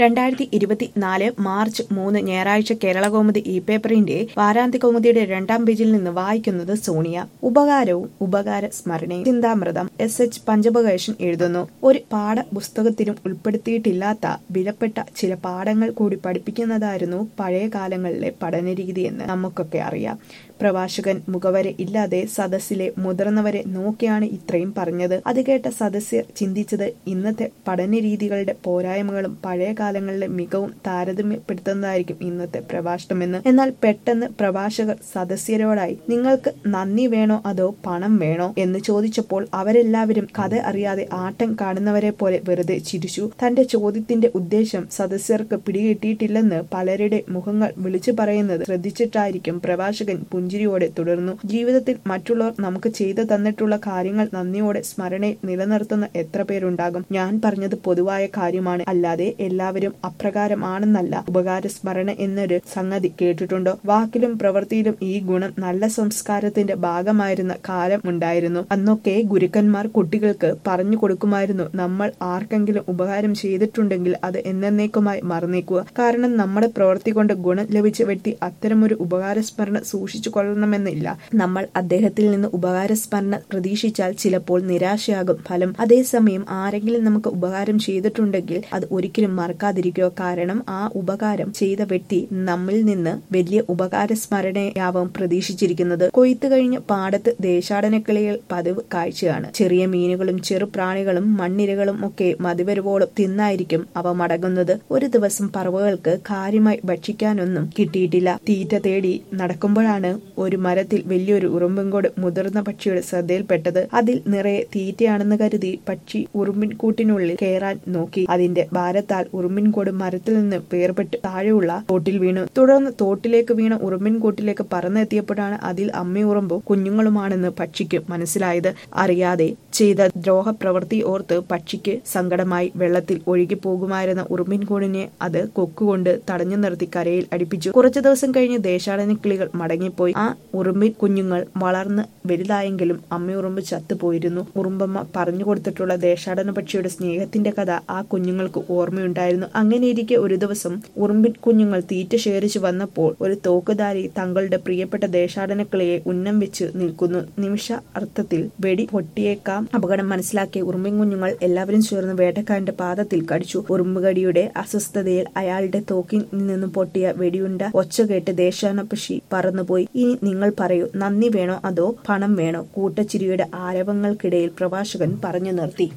രണ്ടായിരത്തി ഇരുപത്തിനാല് മാർച്ച് മൂന്ന് ഞായറാഴ്ച കേരളകൗമുദി ഇ പേപ്പറിന്റെ വാരാന്ത്യ കൗമുദിയുടെ രണ്ടാം പേജിൽ നിന്ന് വായിക്കുന്നത് സോണിയ ഉപകാരവും ഉപകാര സ്മരണയും ചിന്താമൃതം എസ് എച്ച് പഞ്ചപകേശൻ എഴുതുന്നു ഒരു പാഠപുസ്തകത്തിലും ഉൾപ്പെടുത്തിയിട്ടില്ലാത്ത വിലപ്പെട്ട ചില പാഠങ്ങൾ കൂടി പഠിപ്പിക്കുന്നതായിരുന്നു പഴയ കാലങ്ങളിലെ പഠനരീതി എന്ന് നമുക്കൊക്കെ അറിയാം പ്രഭാഷകൻ മുഖവരെ ഇല്ലാതെ സദസ്സിലെ മുതിർന്നവരെ നോക്കിയാണ് ഇത്രയും പറഞ്ഞത് അത് കേട്ട സദസ്യർ ചിന്തിച്ചത് ഇന്നത്തെ പഠന രീതികളുടെ പോരായ്മകളും പഴയ കാലങ്ങളിലെ മികവും താരതമ്യപ്പെടുത്തുന്നതായിരിക്കും ഇന്നത്തെ പ്രഭാഷണമെന്ന് എന്നാൽ പെട്ടെന്ന് പ്രഭാഷകർ സദസ്യരോടായി നിങ്ങൾക്ക് നന്ദി വേണോ അതോ പണം വേണോ എന്ന് ചോദിച്ചപ്പോൾ അവരെല്ലാവരും കഥ അറിയാതെ ആട്ടം കാണുന്നവരെ പോലെ വെറുതെ ചിരിച്ചു തന്റെ ചോദ്യത്തിന്റെ ഉദ്ദേശം സദസ്യർക്ക് പിടികിട്ടിയിട്ടില്ലെന്ന് പലരുടെ മുഖങ്ങൾ വിളിച്ചു പറയുന്നത് ശ്രദ്ധിച്ചിട്ടായിരിക്കും പ്രഭാഷകൻ പുഞ്ചിരിയോടെ തുടർന്നു ജീവിതത്തിൽ മറ്റുള്ളവർ നമുക്ക് ചെയ്തു തന്നിട്ടുള്ള കാര്യങ്ങൾ നന്ദിയോടെ സ്മരണയിൽ നിലനിർത്തുന്ന എത്ര പേരുണ്ടാകും ഞാൻ പറഞ്ഞത് പൊതുവായ കാര്യമാണ് അല്ലാതെ എല്ലാവരും അപ്രകാരമാണെന്നല്ല ഉപകാര സ്മരണ എന്നൊരു സംഗതി കേട്ടിട്ടുണ്ടോ വാക്കിലും പ്രവൃത്തിയിലും ഈ ഗുണം നല്ല സംസ്കാരത്തിന്റെ ഭാഗമായിരുന്ന കാലം ഉണ്ടായിരുന്നു അന്നൊക്കെ ഗുരുക്കന്മാർ കുട്ടികൾക്ക് പറഞ്ഞു കൊടുക്കുമായിരുന്നു നമ്മൾ ആർക്കെങ്കിലും ഉപകാരം ചെയ്തിട്ടുണ്ടെങ്കിൽ അത് എന്നേക്കുമായി മറന്നേക്കുക കാരണം നമ്മുടെ പ്രവൃത്തി കൊണ്ട് ഗുണം ലഭിച്ച വ്യക്തി അത്തരമൊരു ഉപകാര സ്മരണ സൂക്ഷിച്ചു കൊള്ളണമെന്നില്ല നമ്മൾ അദ്ദേഹത്തിൽ നിന്ന് ഉപകാര സ്മരണ പ്രതീക്ഷിച്ചാൽ ചിലപ്പോൾ നിരാശയാകും ഫലം അതേസമയം ആരെങ്കിലും നമുക്ക് ഉപകാരം ചെയ്തിട്ടുണ്ടെങ്കിൽ അത് ഒരിക്കലും മറക്കാതിരിക്കുക കാരണം ആ ഉപകാരം ചെയ്ത വ്യക്തി നമ്മിൽ നിന്ന് വലിയ ഉപകാര സ്മരണയാവും പ്രതീക്ഷിച്ചിരിക്കുന്നത് കൊയ്ത്തു കഴിഞ്ഞ പാടത്ത് ദേശാടനക്കിളികൾ പതിവ് കാഴ്ചയാണ് ചെറിയ മീനുകളും ചെറുപ്രാണികളും മണ്ണിരകളും ഒക്കെ മതിവരുവോളം തിന്നായിരിക്കും അവ മടങ്ങുന്നത് ഒരു ദിവസം പറവകൾക്ക് കാര്യമായി ഭക്ഷിക്കാനൊന്നും കിട്ടിയിട്ടില്ല തീറ്റ തേടി നടക്കുമ്പോഴാണ് ഒരു മരത്തിൽ വലിയൊരു ഉറുമ്പൻകോട് മുതിർന്ന പക്ഷിയുടെ ശ്രദ്ധയിൽപ്പെട്ടത് അതിൽ നിറയെ തീറ്റയാണെന്ന് കരുതി പക്ഷി ഉറുമ്പിൻ കൂട്ടിനുള്ളിൽ കയറാൻ നോക്കി അതിന്റെ ഭാരത്താൽ ഉറുമ്പിൻകോട് മരത്തിൽ നിന്ന് വേർപെട്ട് താഴെയുള്ള തോട്ടിൽ വീണു തുടർന്ന് തോട്ടിലേക്ക് വീണ ഉറുമ്പിൻ കൂട്ടിലേക്ക് പറന്നെത്തിയപ്പോഴാണ് അതിൽ അമ്മയുറുമ്പും കുഞ്ഞുങ്ങളുമാണെന്ന് പക്ഷിക്ക് മനസ്സിലായത് അറിയാതെ ചെയ്ത ദ്രോഹപ്രവൃത്തി ഓർത്ത് പക്ഷിക്ക് സങ്കടമായി വെള്ളത്തിൽ ഒഴുകി പോകുമായിരുന്ന ഉറുമ്പിൻകൂടിനെ അത് കൊക്കുകൊണ്ട് തടഞ്ഞു നിർത്തി കരയിൽ അടിപ്പിച്ചു കുറച്ചു ദിവസം കഴിഞ്ഞ് ദേശാടന കിളികൾ മടങ്ങിപ്പോയി ആ ഉറുമ്പിൻ കുഞ്ഞുങ്ങൾ വളർന്ന് വലുതായെങ്കിലും അമ്മയുറുമ്പ് ചത്തുപോയിരുന്നു ഉറുമ്പമ്മ പറഞ്ഞു കൊടുത്തിട്ടുള്ള ദേശാടന പക്ഷിയുടെ സ്നേഹത്തിന്റെ കഥ ആ കുഞ്ഞുങ്ങൾക്ക് ഓർമ്മയുണ്ടായിരുന്നു അങ്ങനെയിരിക്കെ ഒരു ദിവസം ഉറുമ്പിൻ കുഞ്ഞുങ്ങൾ തീറ്റ ശേഖരിച്ചു വന്നപ്പോൾ ഒരു തോക്കുധാരി തങ്ങളുടെ പ്രിയപ്പെട്ട ദേശാടന കിളിയെ ഉന്നം വെച്ച് നിൽക്കുന്നു നിമിഷ അർത്ഥത്തിൽ വെടി പൊട്ടിയേക്കാം അപകടം മനസ്സിലാക്കിയ ഉറുമ്പിൻ കുഞ്ഞുങ്ങൾ എല്ലാവരും ചേർന്ന് വേട്ടക്കാരന്റെ പാദത്തിൽ കടിച്ചു ഉറുമ്പുകടിയുടെ അസ്വസ്ഥതയിൽ അയാളുടെ തോക്കിൽ നിന്നും പൊട്ടിയ വെടിയുണ്ട ഒച്ച കേട്ട് ദേശാടന പക്ഷി പറന്നുപോയി ഇനി നിങ്ങൾ പറയൂ നന്ദി വേണോ അതോ പണം വേണോ കൂട്ടച്ചിരിയുടെ ആരവങ്ങൾക്കിടയിൽ പ്രഭാഷകൻ പറഞ്ഞു നിർത്തി